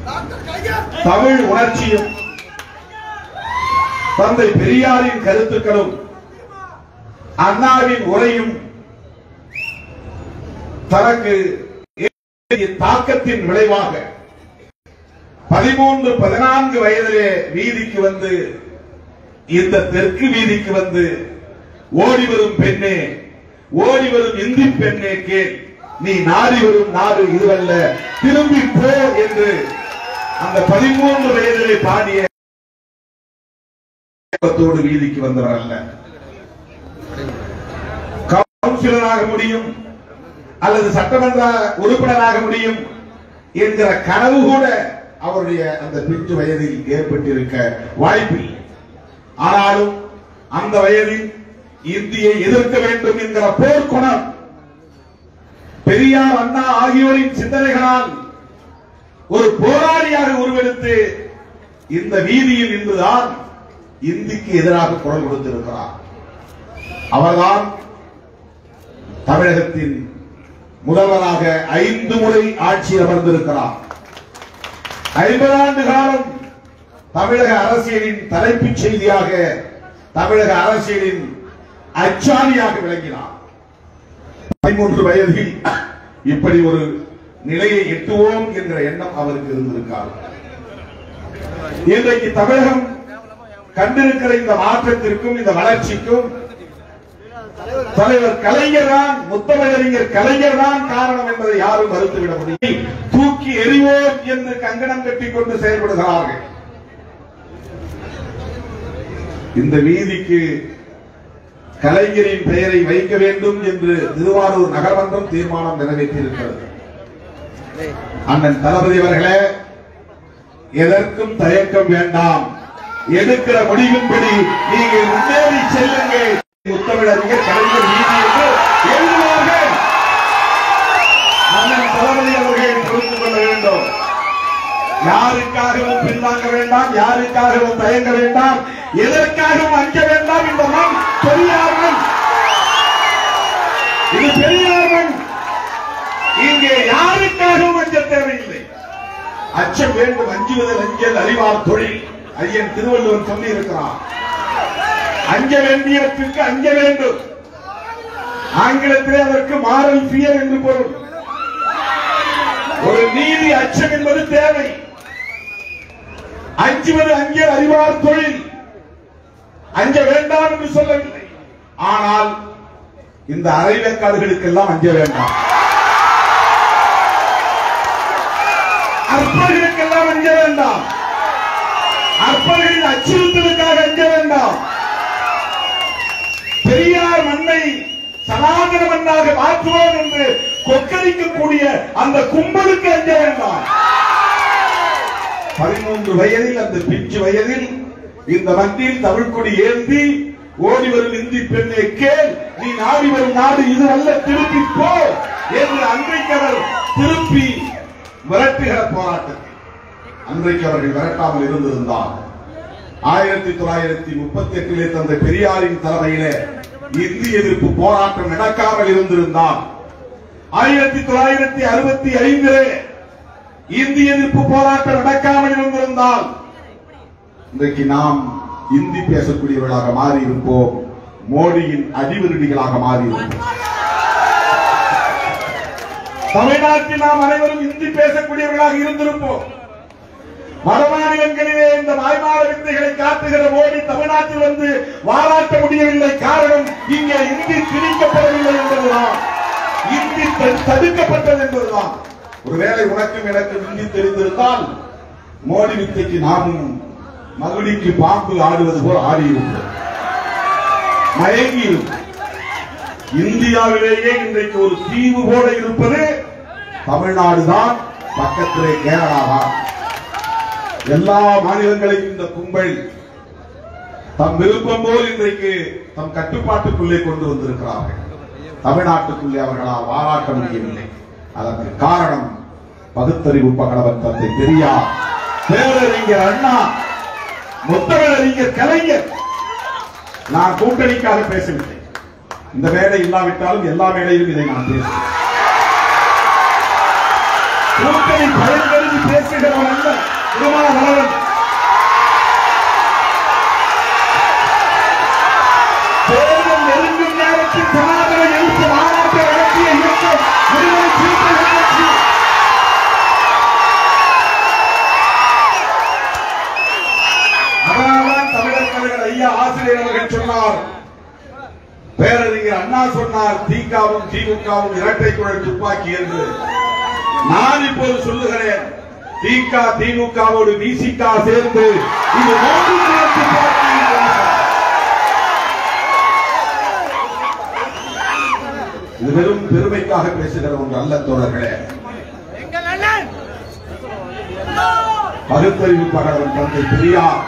தமிழ் உணர்ச்சியும் தந்தை பெரியாரின் கருத்துக்களும் அண்ணாவின் உரையும் தனக்கு ஏற்படுத்திய தாக்கத்தின் விளைவாக பதிமூன்று பதினான்கு வயதிலே வீதிக்கு வந்து இந்த தெற்கு வீதிக்கு வந்து ஓடி வரும் பெண்ணே ஓடி வரும் இந்தி பெண்ணே கேள் நீ நாடி வரும் நாடு இதுவல்ல திரும்பி போ என்று அந்த பதிமூன்று வயதிலே பாடிய தோடு வீதிக்கு வந்தவர் அல்ல கவுன்சிலராக முடியும் அல்லது சட்டமன்ற உறுப்பினராக முடியும் என்கிற கனவு கூட அவருடைய அந்த பிஞ்சு வயதில் ஏற்பட்டிருக்க வாய்ப்பில்லை ஆனாலும் அந்த வயதில் இந்தியை எதிர்க்க வேண்டும் என்கிற போர்க்குணம் பெரியார் அண்ணா ஆகியோரின் சிந்தனைகளால் ஒரு போராளியாக உருவெடுத்து இந்த வீதியில் நின்றுதான் இந்திக்கு எதிராக குரல் கொடுத்திருக்கிறார் அவர்தான் தமிழகத்தின் முதல்வராக ஐந்து முறை ஆட்சி அமர்ந்திருக்கிறார் ஐம்பது ஆண்டு காலம் தமிழக அரசியலின் தலைப்புச் செய்தியாக தமிழக அரசியலின் அச்சாணியாக விளங்கினார் பதிமூன்று வயதில் இப்படி ஒரு நிலையை எட்டுவோம் என்கிற எண்ணம் அவருக்கு இருந்திருக்கார் இன்றைக்கு தமிழகம் கண்டிருக்கிற இந்த மாற்றத்திற்கும் இந்த வளர்ச்சிக்கும் தலைவர் கலைஞர் தான் முத்தமிழறிஞர் கலைஞர் தான் காரணம் என்பதை யாரும் மறுத்துவிட முடியும் தூக்கி எறிவோம் என்று கங்கணம் கட்டிக் கொண்டு செயல்படுகிறார்கள் இந்த வீதிக்கு கலைஞரின் பெயரை வைக்க வேண்டும் என்று திருவாரூர் நகர்மன்றம் தீர்மானம் நிறைவேற்றியிருக்கிறது அண்ணன் தளபதி அவர்களே எதற்கும் தயக்கம் வேண்டாம் எடுக்கிற முடிவின்படி நீங்கள் முன்னேறி செல்லுங்கள் முத்தமிழறிஞர் கலைஞர் வீதி என்று எழுதுவார்கள் அண்ணன் தளபதி அவர்கள் புரிந்து கொள்ள வேண்டும் யாருக்காகவும் பின்வாங்க வேண்டாம் யாருக்காகவும் தயங்க வேண்டாம் எதற்காகவும் அஞ்ச வேண்டாம் இந்த மண் பெரியார் மண் இது பெரியார் மண் இங்கே யாருக்காகவும் அஞ்ச தேவையில்லை அச்சம் வேண்டும் அஞ்சுவதில் அஞ்சல் அறிவார் தொழில் ஐயன் திருவள்ளுவர் சொல்லி இருக்கிறார் அஞ்ச வேண்டியவற்றுக்கு அஞ்ச வேண்டும் ஆங்கிலத்திலே அதற்கு மாரல் பியர் என்று பொருள் ஒரு நீதி அச்சம் என்பது தேவை அஞ்சுவது அஞ்ச அறிவார் தொழில் அஞ்ச வேண்டாம் என்று சொல்லவில்லை ஆனால் இந்த அரைவேக்காடுகளுக்கெல்லாம் அஞ்ச வேண்டாம் அற்பர்களுக்கெல்லாம் அஞ்ச வேண்டாம் அற்பர்களின் அச்சுறுத்தலுக்காக அஞ்ச வேண்டாம் பெரியார் மண்ணை சனாதன மண்ணாக மாற்றுவோம் என்று கொக்கரிக்கக்கூடிய அந்த கும்பலுக்கு அஞ்ச வேண்டாம் பதிமூன்று வயதில் அந்த பிஞ்சு வயதில் இந்த மண்ணில் தமிழ்கொடி ஏந்தி ஓடி வரும் இந்தி பெண்ணை கேள் நீ நாடி வரும் நாடு இது அல்ல திருப்பி போ என்று அன்றைக்கு அவர் திருப்பி விரட்டுகிற போராட்டத்தில் அன்றைக்கு அவர்கள் விரட்டாமல் இருந்திருந்தார் ஆயிரத்தி தொள்ளாயிரத்தி முப்பத்தி எட்டிலே தந்தை பெரியாரின் தலைமையிலே இந்திய எதிர்ப்பு போராட்டம் நடக்காமல் இருந்திருந்தார் ஆயிரத்தி தொள்ளாயிரத்தி அறுபத்தி ஐந்திலே இந்திய எதிர்ப்பு போராட்டம் நடக்காமல் இருந்திருந்தால் இன்றைக்கு நாம் இந்தி பேசக்கூடியவர்களாக மாறி இருப்போம் மோடியின் அடிவிருடிகளாக மாறி இருப்போம் தமிழ்நாட்டில் நாம் அனைவரும் இந்தி பேசக்கூடியவர்களாக இருந்திருப்போம் வட மாநிலங்களிலே இந்த வாய்மாட வித்தைகளை காட்டுகிற மோடி தமிழ்நாட்டில் வந்து வாராட்ட முடியவில்லை காரணம் இங்கே இந்தி திணிக்கப்படவில்லை என்பதுதான் இந்தி த- தடுக்கப்பட்டது என்பதுதான் ஒருவேளை உனக்கும் எனக்கும் இந்தி தெரிந்திருந்தால் மோடி வித்தைக்கு நாமும் மகுடிக்கு பாம்பு ஆடுவது போல் ஆடியிருப்போம் மயங்கி இருக்கும் இந்தியாவிலேயே இன்றைக்கு ஒரு தீவு போல இருப்பது தமிழ்நாடுதான் பக்கத்திலே கேரளா தான் எல்லா மாநிலங்களையும் இந்த கும்பல் தம் விருப்பம் போல் இன்றைக்கு தம் கட்டுப்பாட்டுக்குள்ளே கொண்டு வந்திருக்கிறார்கள் தமிழ்நாட்டுக்குள்ளே அவர்களால் வாராட்ட முடியவில்லை அதற்கு காரணம் பகுத்தறிவு பகலவன் தந்தை பெரியார் பேரறிஞர் அண்ணா முத்தமிழறிஞர் கலைஞர் நான் கூட்டணிக்காக பேசவில்லை இந்த மேடை இல்லாவிட்டாலும் எல்லா மேடையிலும் இதை நான் பேசுகிறேன் கூட்டணி பயன்படுத்தி பேசுகிறவன் அல்ல பேரறிஞர் அண்ணா சொன்னார் திகாவும் திமுகவும் இரட்டை குழல் துப்பாக்கி என்று நான் இப்போது சொல்லுகிறேன் திக திமுகவோடு விசிகா சேர்ந்து இது மூன்று குழல் துப்பாக்கி என்று இது வெறும் பெருமைக்காக பேசுகிற ஒன்று அல்ல தோழர்களே எங்கள் அண்ணன் பகுத்தறிவு பகலவன் தந்தை பெரியார்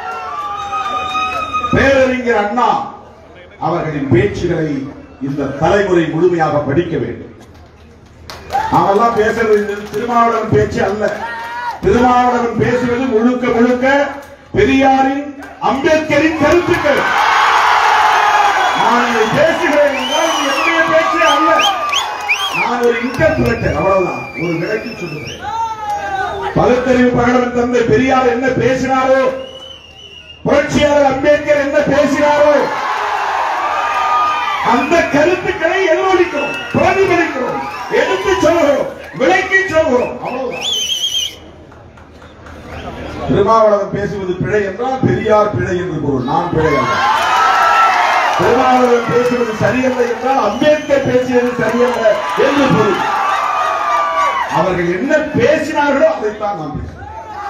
பேரறிஞர் அண்ணா அவர்களின் பேச்சுகளை இந்த தலைமுறை முழுமையாக படிக்க வேண்டும் நாமெல்லாம் பேசுறது இந்த திருமாவளவன் பேச்சு அல்ல திருமாவளவன் பேசுவது முழுக்க முழுக்க பெரியாரின் அம்பேத்கரின் கருத்துக்கள் நான் இதை பேசுகிறேன் என்றால் இது என்னுடைய பேச்சே அல்ல நான் ஒரு இன்டர்பிரட்டர் அவ்வளவுதான் ஒரு விளக்கி சொல்லுகிறேன் பகுத்தறிவு பகலவன் தந்தை பெரியார் என்ன பேசினாரோ புரட்சியாளர் அம்பேத்கர் என்ன பேசினாரோ அந்த கருத்துக்களை எல்லோரிக்கிறோம் பிரதிபலிக்கிறோம் எடுத்து சொல்கிறோம் விளக்கி சொல்கிறோம் அவ்வளவுதான் திருமாவளவன் பேசுவது பிழை என்றால் பெரியார் பிழை என்று பொருள் நான் பிழை அல்ல திருமாவளவன் பேசுவது சரியல்ல என்றால் அம்பேத்கர் பேசியது சரியல்ல என்று பொருள் அவர்கள் என்ன பேசினார்களோ அதைத்தான் நாம் பேசுகிறோம்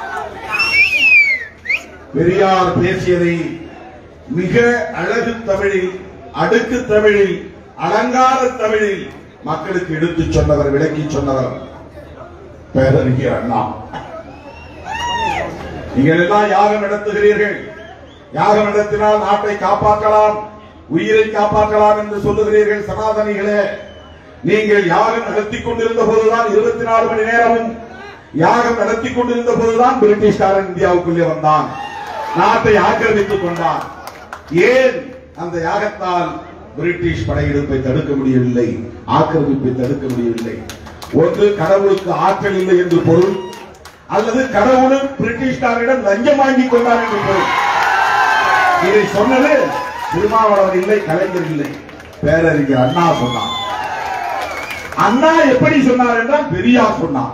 பெரியார் பேசியதை மிக அழகு தமிழில் அடுக்கு தமிழில் அலங்கார தமிழில் மக்களுக்கு எடுத்துச் சொன்னவர் விளக்கி சொன்னவர் பேரறிஞர் அண்ணா நீங்கள் எல்லாம் யாகம் நடத்துகிறீர்கள் யாகம் நடத்தினால் நாட்டை காப்பாற்றலாம் உயிரை காப்பாற்றலாம் என்று சொல்லுகிறீர்கள் சனாதனிகளே நீங்கள் யாகம் நடத்தி கொண்டிருந்த போதுதான் இருபத்தி நாலு மணி நேரமும் யாகம் நடத்தி கொண்டிருந்த போதுதான் பிரிட்டிஷ்காரன் இந்தியாவுக்குள்ளே வந்தான் நாட்டை ஆக்கிரமித்துக் கொண்டான் ஏன் அந்த யாகத்தால் பிரிட்டிஷ் படையெடுப்பை தடுக்க முடியவில்லை ஆக்கிரமிப்பை தடுக்க முடியவில்லை ஒன்று கடவுளுக்கு ஆற்றல் இல்லை என்று பொருள் அல்லது கடவுளும் பிரிட்டிஷ்காரரிடம் லஞ்சம் வாங்கி கொண்டார் என்று பொருள் இதை சொன்னது திருமாவளவன் இல்லை கலைஞர் இல்லை பேரறிஞர் அண்ணா சொன்னார் அண்ணா எப்படி சொன்னார் என்றால் பெரியார் சொன்னார்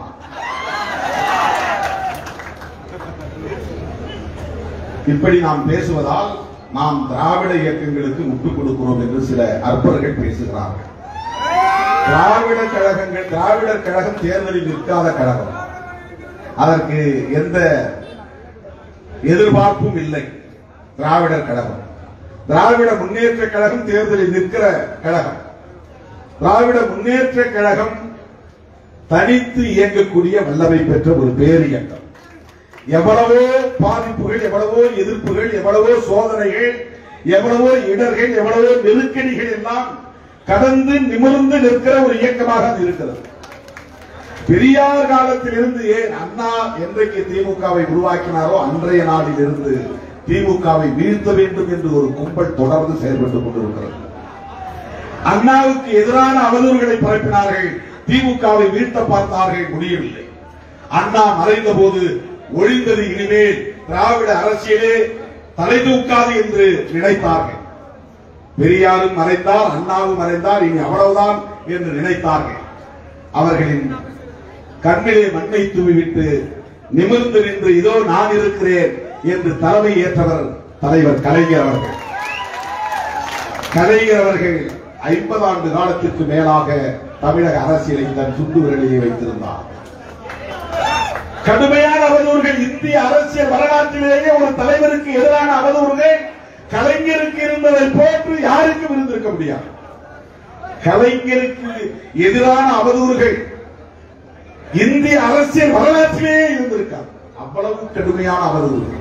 இப்படி நாம் பேசுவதால் நாம் திராவிட இயக்கங்களுக்கு முட்டுக் கொடுக்கிறோம் என்று சில அற்பர்கள் பேசுகிறார்கள் திராவிட கழகங்கள் திராவிடர் கழகம் தேர்தலில் நிற்காத கழகம் அதற்கு எந்த எதிர்பார்ப்பும் இல்லை திராவிடர் கழகம் திராவிட முன்னேற்ற கழகம் தேர்தலில் நிற்கிற கழகம் திராவிட முன்னேற்ற கழகம் தனித்து இயங்கக்கூடிய வல்லமை பெற்ற ஒரு பேரியக்கம் எவ்வளவோ பாதிப்புகள் எவ்வளவோ எதிர்ப்புகள் எவ்வளவோ சோதனைகள் எவ்வளவோ இடர்கள் எவ்வளவோ நெருக்கடிகள் எல்லாம் கடந்து நிமிர்ந்து நிற்கிற ஒரு இயக்கமாக அது இருக்கிறது பெரியார் காலத்தில் இருந்து ஏன் அண்ணா என்றைக்கு திமுகவை உருவாக்கினாரோ அன்றைய நாளில் இருந்து திமுகவை வீழ்த்த வேண்டும் என்று ஒரு கும்பல் தொடர்ந்து செயல்பட்டுக் கொண்டிருக்கிறது அண்ணாவுக்கு எதிரான அவதூறுகளை பரப்பினார்கள் திமுகவை வீழ்த்த பார்த்தார்கள் முடியவில்லை அண்ணா மறைந்த போது ஒழிந்தது இனிமேல் திராவிட அரசியலே தலை தூக்காது என்று நினைத்தார்கள் பெரியாரும் மறைந்தார் அண்ணாவும் மறைந்தார் இனி அவ்வளவுதான் என்று நினைத்தார்கள் அவர்களின் கண்ணிலே மண்ணை தூவிவிட்டு நிமிர்ந்து நின்று இதோ நான் இருக்கிறேன் என்று தலைமை ஏற்றவர் தலைவர் கலைஞர் அவர்கள் கலைஞர் அவர்கள் ஐம்பது ஆண்டு காலத்திற்கு மேலாக தமிழக அரசியலை தன் சுண்டு விரலிலே வைத்திருந்தார் கடுமையான அவதூறுகள் இந்திய அரசியல் வரலாற்றிலேயே ஒரு தலைவருக்கு எதிரான அவதூறுகள் கலைஞருக்கு இருந்ததை போன்று யாருக்கும் இருந்திருக்க முடியாது கலைஞருக்கு எதிரான அவதூறுகள் இந்திய அரசியல் வரலாற்றிலேயே இருந்திருக்காது அவ்வளவு கடுமையான அவதூறுகள்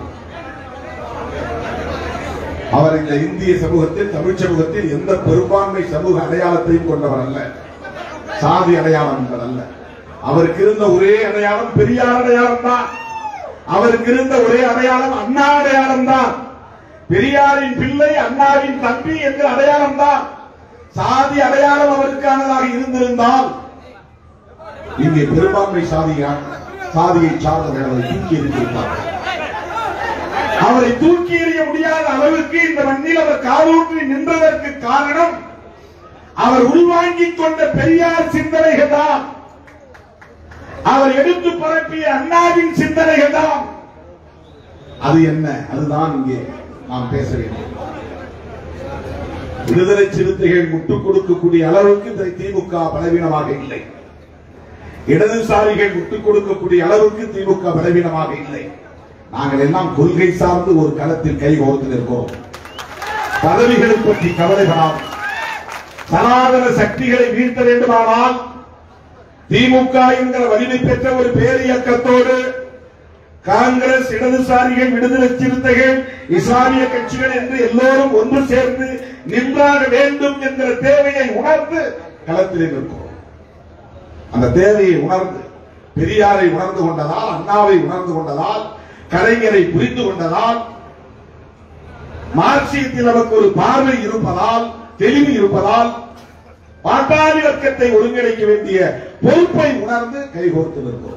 அவர் இந்த இந்திய சமூகத்தில் தமிழ் சமூகத்தில் எந்த பெரும்பான்மை சமூக அடையாளத்தையும் கொண்டவர் அல்ல சாதி அடையாளம் என்பதல்ல அவருக்கு இருந்த ஒரே அடையாளம் பெரியார் அடையாளம் தான் அவருக்கு இருந்த ஒரே அடையாளம் அண்ணா அடையாளம் தான் பெரியாரின் பிள்ளை அண்ணாவின் தம்பி என்ற அடையாளம் தான் சாதி அடையாளம் அவருக்கானதாக இருந்திருந்தால் இங்கே பெரும்பான்மை சாதியா சாதியை சார்ந்தவர்கள் அவரை தூக்கி எறிந்திருப்பார்கள் அவரை தூக்கி எறிய முடியாத அளவுக்கு இந்த மண்ணில் அவர் காலூன்றி நின்றதற்கு காரணம் அவர் உள்வாங்கிக் கொண்ட பெரியார் சிந்தனைகள் தான் அவர் எடுத்து பரப்பிய அண்ணாவின் சிந்தனைகள் தான் அது என்ன அதுதான் இங்கே நாம் பேச வேண்டும் விடுதலை சிறுத்தைகள் முட்டுக் கொடுக்கக்கூடிய அளவுக்கு இந்த திமுக பலவீனமாக இல்லை இடதுசாரிகள் முட்டுக் கொடுக்கக்கூடிய அளவுக்கு திமுக பலவீனமாக இல்லை நாங்கள் எல்லாம் கொள்கை சார்ந்து ஒரு களத்தில் கை கோர்த்து நிற்கிறோம் பதவிகளை பற்றி கவலைப்படாமல் சனாதன சக்திகளை வீழ்த்த வேண்டுமானால் திமுக என்கிற வலிமை பெற்ற ஒரு பேரியக்கத்தோடு காங்கிரஸ் இடதுசாரிகள் விடுதலை சிறுத்தைகள் இஸ்லாமிய கட்சிகள் என்று எல்லோரும் ஒன்று சேர்ந்து நின்றாக வேண்டும் என்கிற தேவையை உணர்ந்து களத்திலே நிற்கிறோம் அந்த தேவையை உணர்ந்து பெரியாரை உணர்ந்து கொண்டதால் அண்ணாவை உணர்ந்து கொண்டதால் கலைஞரை புரிந்து கொண்டதால் மார்க்சியத்தில் நமக்கு ஒரு பார்வை இருப்பதால் தெளிவு இருப்பதால் பாட்டாளி வர்க்கத்தை ஒருங்கிணைக்க வேண்டிய பொறுப்பை உணர்ந்து கைகோர்த்து நிற்கிறோம்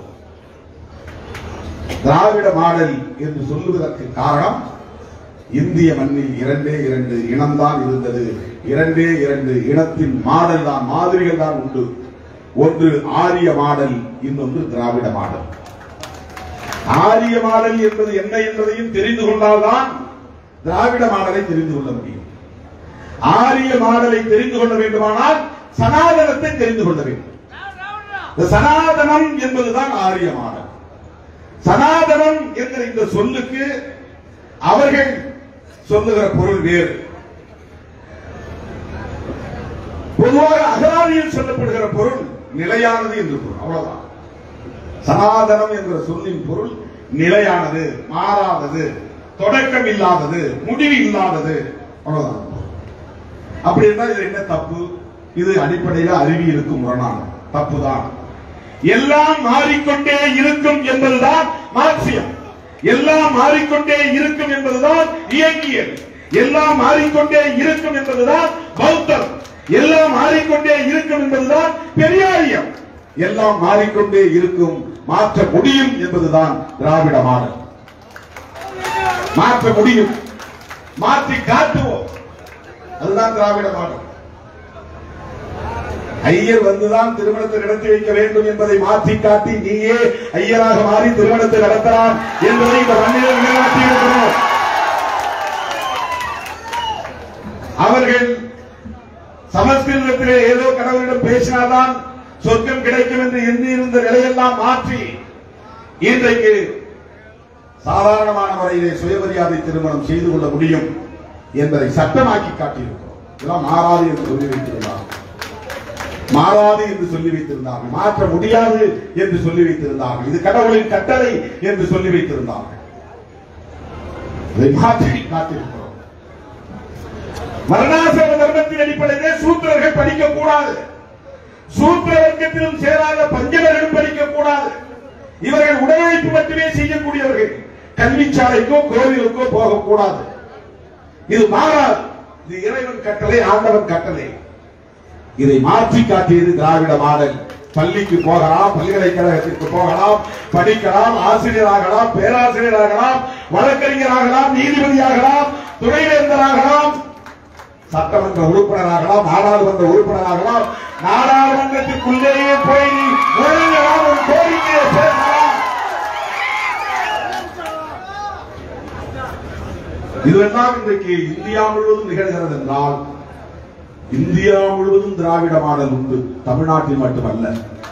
திராவிட மாடல் என்று சொல்லுவதற்கு காரணம் இந்திய மண்ணில் இரண்டே இரண்டு இனம்தான் இருந்தது இரண்டே இரண்டு இனத்தின் மாடல் தான் மாதிரிகள் தான் உண்டு ஒன்று ஆரிய மாடல் இன்னொன்று திராவிட மாடல் ஆரிய மாடல் என்பது என்ன என்பதையும் தெரிந்து கொண்டால்தான் திராவிட மாடலை தெரிந்து கொள்ள முடியும் ஆரிய மாடலை தெரிந்து கொள்ள வேண்டுமானால் சனாதனத்தை தெரிந்து கொள்ள வேண்டும் இந்த சனாதனம் என்பதுதான் ஆரிய மாடல் சனாதனம் என்கிற இந்த சொல்லுக்கு அவர்கள் சொல்லுகிற பொருள் வேறு பொதுவாக அகராதியில் சொல்லப்படுகிற பொருள் நிலையானது என்று பொருள் அவ்வளவுதான் சனாதனம் என்ற சொல்லின் பொருள் நிலையானது மாறாதது தொடக்கம் இல்லாதது முடிவு இல்லாதது அவ்வளவுதான் அப்படி இருந்தால் இது என்ன தப்பு இது அடிப்படையில் அறிவியலுக்கு முரணான தப்புதான் எல்லாம் மாறிக்கொண்டே இருக்கும் என்பதுதான் மார்க்சியம் எல்லாம் மாறிக்கொண்டே இருக்கும் என்பதுதான் இயங்கியல் எல்லாம் மாறிக்கொண்டே இருக்கும் என்பதுதான் பௌத்தம் எல்லாம் மாறிக்கொண்டே இருக்கும் என்பதுதான் பெரியாரியம் எல்லாம் மாறிக்கொண்டே இருக்கும் மாற்ற முடியும் என்பதுதான் திராவிட மாடல் மாற்ற முடியும் மாற்றி காட்டுவோம் அதுதான் திராவிட மாடல் ஐயர் வந்துதான் திருமணத்தை நடத்தி வைக்க வேண்டும் என்பதை மாற்றி காட்டி நீயே ஐயராக மாறி திருமணத்தை நடத்தலாம் என்பதை இந்த மண்ணில் நிலைநாட்டி இருக்கிறோம் அவர்கள் சமஸ்கிருதத்திலே ஏதோ கடவுளிடம் பேசினால்தான் சொர்க்கம் கிடைக்கும் என்று எண்ணி இருந்த நிலையெல்லாம் மாற்றி இன்றைக்கு சாதாரணமான முறையிலே சுயமரியாதை திருமணம் செய்து கொள்ள முடியும் என்பதை சட்டமாக்கி காட்டியிருக்கிறோம் இதெல்லாம் மாறாது என்று சொல்லி வைத்திருந்தார்கள் மாறாது என்று சொல்லி வைத்திருந்தார்கள் மாற்ற முடியாது என்று சொல்லி வைத்திருந்தார்கள் இது கடவுளின் கட்டளை என்று சொல்லி வைத்திருந்தார்கள் இதை மாற்றி காட்டியிருக்கிறோம் மரணாசன தர்மத்தின் அடிப்படையிலே சூத்திரர்கள் படிக்கக்கூடாது சூத்திர வர்க்கத்திலும் சேராத பஞ்சவர்களும் படிக்கக்கூடாது இவர்கள் உடலுழைப்பு மட்டுமே செய்யக்கூடியவர்கள் கல்விச்சாலைக்கோ கோவிலுக்கோ போகக்கூடாது இது மாறாது இது இறைவன் கட்டளை ஆண்டவன் கட்டளை இதை மாற்றி காட்டியது திராவிட மாடல் பள்ளிக்கு போகலாம் பல்கலைக்கழகத்திற்கு போகலாம் படிக்கலாம் ஆசிரியராகலாம் பேராசிரியராகலாம் வழக்கறிஞராகலாம் நீதிபதியாகலாம் துணைவேந்தராகலாம் சட்டமன்ற உறுப்பினராகலாம் நாடாளுமன்ற உறுப்பினராகலாம் நாடாளுமன்றத்திற்குள்ளேயே போய் நீ நுழையலாம் ஒரு கோரிக்கையை பேசலாம் இதுவெல்லாம் இன்றைக்கு இந்தியா முழுவதும் நிகழ்கிறது என்றால் இந்தியா முழுவதும் திராவிட மாடல் உண்டு தமிழ்நாட்டில் மட்டுமல்ல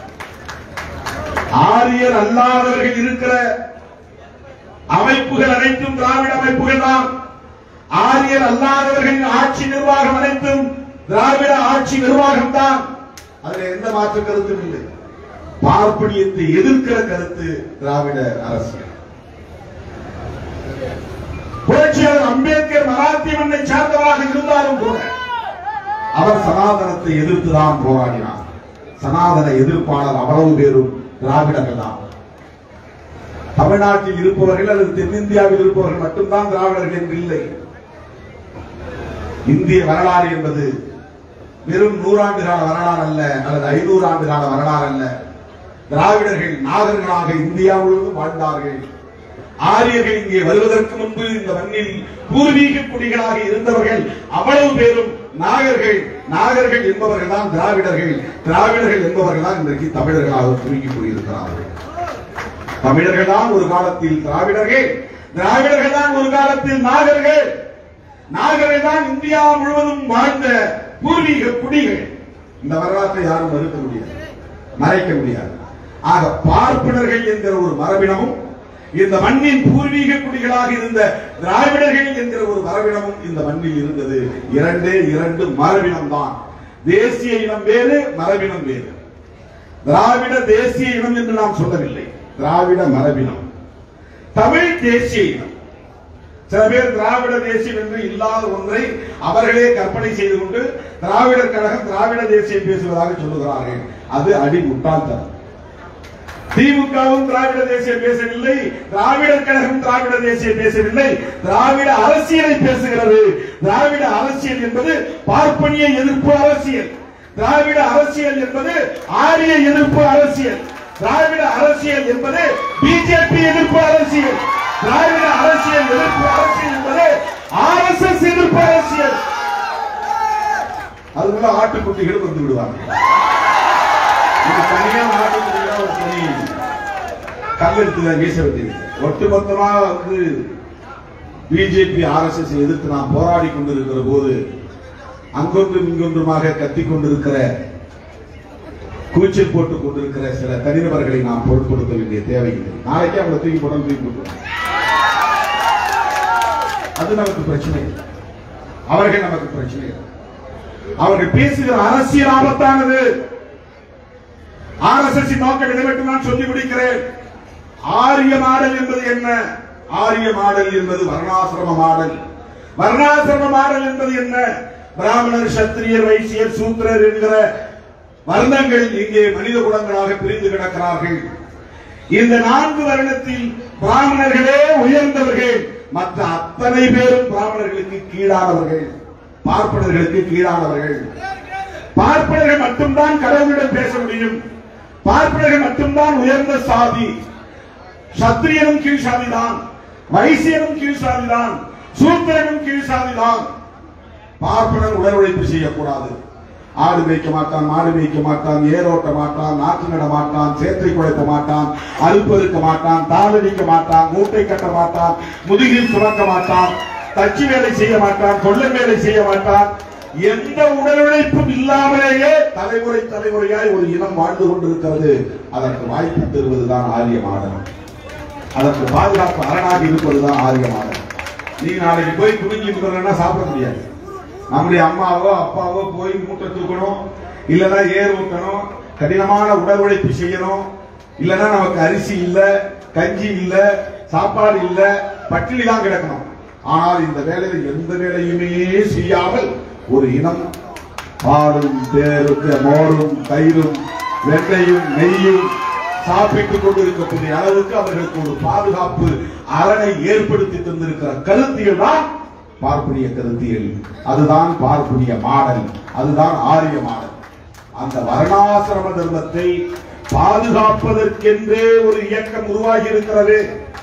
ஆரியர் அல்லாதவர்கள் இருக்கிற அமைப்புகள் அனைத்தும் திராவிட அமைப்புகள் தான் ஆரியர் அல்லாதவர்களின் ஆட்சி நிர்வாகம் அனைத்தும் திராவிட ஆட்சி நிர்வாகம் தான் அதுல எந்த மாற்று கருத்தும் இல்லை பார்ப்பனியத்தை எதிர்க்கிற கருத்து திராவிட அரசியல் புரட்சியாளர் அம்பேத்கர் மராத்திய மண்ணை சார்ந்தவராக இருந்தாலும் கூட அவர் சனாதனத்தை எதிர்த்துதான் போராடினார் சனாதன எதிர்ப்பாளர் அவ்வளவு பேரும் திராவிடர்கள் தான் தமிழ்நாட்டில் இருப்பவர்கள் அல்லது தென்னிந்தியாவில் இருப்பவர்கள் மட்டும்தான் திராவிடர்கள் என்று இல்லை இந்திய வரலாறு என்பது வெறும் நூறாண்டு கால வரலாறு அல்ல அல்லது ஐநூறு ஆண்டு கால வரலாறு அல்ல திராவிடர்கள் நாகர்களாக இந்தியா முழுவதும் வாழ்ந்தார்கள் ஆரியர்கள் இங்கே வருவதற்கு முன்பு இந்த மண்ணில் பூர்வீக குடிகளாக இருந்தவர்கள் அவ்வளவு பேரும் நாகர்கள் நாகர்கள் என்பவர்கள் தான் திராவிடர்கள் திராவிடர்கள் என்பவர்கள் தான் இன்றைக்கு தமிழர்களாக சுருங்கி போயிருக்கிறார்கள் தமிழர்கள் தான் ஒரு காலத்தில் திராவிடர்கள் திராவிடர்கள் தான் ஒரு காலத்தில் நாகர்கள் நாகர்கள் தான் இந்தியா முழுவதும் வாழ்ந்த பூர்வீக குடிகள் இந்த வரலாற்றை யாரும் மறுக்க முடியாது மறைக்க முடியாது ஆக பார்ப்பனர்கள் என்கிற ஒரு மரபினமும் இந்த மண்ணின் பூர்வீக குடிகளாக இருந்த திராவிடர்கள் என்கிற ஒரு மரபினமும் இந்த மண்ணில் இருந்தது இரண்டே இரண்டு மரபினம் தான் தேசிய இனம் வேறு மரபினம் வேறு திராவிட தேசிய இனம் என்று நாம் சொல்லவில்லை திராவிட மரபினம் தமிழ் தேசிய இனம் சில பேர் திராவிட தேசியம் என்று இல்லாத ஒன்றை அவர்களே கற்பனை செய்து கொண்டு திராவிடர் கழகம் திராவிட தேசியம் பேசுவதாக சொல்லுகிறார்கள் அது அடி முட்டாள்தனம் திமுகவும் திராவிட தேசியம் பேசவில்லை திராவிடர் கழகம் திராவிட தேசியம் பேசவில்லை திராவிட அரசியலை பேசுகிறது திராவிட அரசியல் என்பது பார்ப்பனிய எதிர்ப்பு அரசியல் திராவிட அரசியல் என்பது ஆரிய எதிர்ப்பு அரசியல் திராவிட அரசியல் என்பது பிஜேபி எதிர்ப்பு அரசியல் திராவிட அரசியல் எதிர்ப்பு அரசியல் என்பது ஆர் எஸ் எஸ் எதிர்ப்பு அரசியல் அதுக்குள்ள ஆட்டுக்குட்டிகள் வந்து விடுவாங்க இது தனியா ஆட்டுக்குட்டிகளா ஒரு தனி கல்லெடுத்து வீச வேண்டியது ஒட்டுமொத்தமா வந்து பிஜேபி ஆர்எஸ்எஸ் எதிர்த்து நாம் போராடி கொண்டிருக்கிற போது அங்கொன்றும் இங்கொன்றுமாக கத்திக் கொண்டிருக்கிற கூச்சல் போட்டுக் கொண்டிருக்கிற சில தனிநபர்களை நாம் பொருட்படுத்த வேண்டிய தேவையில்லை நாளைக்கே அவங்களை தூக்கி போட தூக்கி போட்டுருவோம் அது நமக்கு பிரச்சனை இல்லை. அவர்கள் நமக்கு பிரச்சனை இல்லை. அவர்கள் பேசுகிற அரசியல் ஆபத்தானது ஆர்எஸ்எஸ் நோக்கம் இதை மட்டும் நான் சொல்லி முடிக்கிறேன் ஆரிய மாடல் என்பது என்ன ஆரிய மாடல் என்பது வர்ணாசிரம மாடல் வர்ணாசிரம மாடல் என்பது என்ன பிராமணர் சத்திரியர் வைசியர் சூத்திரர் என்கிற வர்ணங்கள் இங்கே மனித குலங்களாக பிரிந்து கிடக்கிறார்கள் இந்த நான்கு வருடத்தில் பிராமணர்களே உயர்ந்தவர்கள் மற்ற அத்தனை பேரும் பிராமணர்களுக்கு கீழானவர்கள் பார்ப்பனர்களுக்கு கீழானவர்கள் பார்ப்பனர்கள் மட்டும்தான் கடவுளிடம் பேச முடியும் பார்ப்பனர்கள் மட்டும்தான் உயர்ந்த சாதி சத்திரியனும் கீழ் சாதிதான் வைசியனும் கீழ் சாதிதான் சூத்திரனும் கீழ் சாதிதான் பார்ப்பனன் உடல் உழைப்பு செய்யக்கூடாது ஆடு மேய்க்க மாட்டான் மாடு மேய்க்க மாட்டான் ஏரோட்ட மாட்டான் நாற்று நட மாட்டான் சேற்றை குழைக்க மாட்டான் அறுப்பறுக்க மாட்டான் தாளடிக்க மாட்டான் மூட்டை கட்ட மாட்டான் முதுகில் சுமக்க மாட்டான் தச்சு வேலை செய்ய மாட்டான் கொள்ளை வேலை செய்ய மாட்டான் எந்த உடல் உழைப்பும் இல்லாமலேயே தலைமுறை தலைமுறையாய் ஒரு இனம் வாழ்ந்து கொண்டிருக்கிறது அதற்கு வாய்ப்பு தருவதுதான் ஆரிய மாடல் அதற்கு பாதுகாப்பு அரணாக இருப்பதுதான் ஆரிய மாடல் நீ நாளைக்கு போய் குடிஞ்சி இருக்கிறன்னா சாப்பிட முடியாது நம்முடைய அம்மாவோ அப்பாவோ போய் மூட்டை தூக்கணும் இல்லைன்னா ஏர் ஊட்டணும் கடினமான உடல் உழைப்பு செய்யணும் இல்லைன்னா நமக்கு அரிசி இல்ல கஞ்சி இல்ல சாப்பாடு இல்ல பட்டினி தான் கிடக்கணும் ஆனால் இந்த வேலையில் எந்த வேலையுமே செய்யாமல் ஒரு இனம் பாலும் தேருக்கு மோரும் தயிரும் வெண்ணையும் நெய்யும் சாப்பிட்டுக் கொண்டிருக்கக்கூடிய அளவுக்கு அவர்களுக்கு ஒரு பாதுகாப்பு அரணை ஏற்படுத்தி தந்திருக்கிற கருத்தியல் தான் பார்ப்பனிய கருத்தியல் அதுதான் பார்ப்பனிய மாடல் அதுதான் ஆரிய மாடல் அந்த வர்ணாசிரம தர்மத்தை பாதுகாப்பதற்கென்றே ஒரு இயக்கம் உருவாகி இருக்கிறது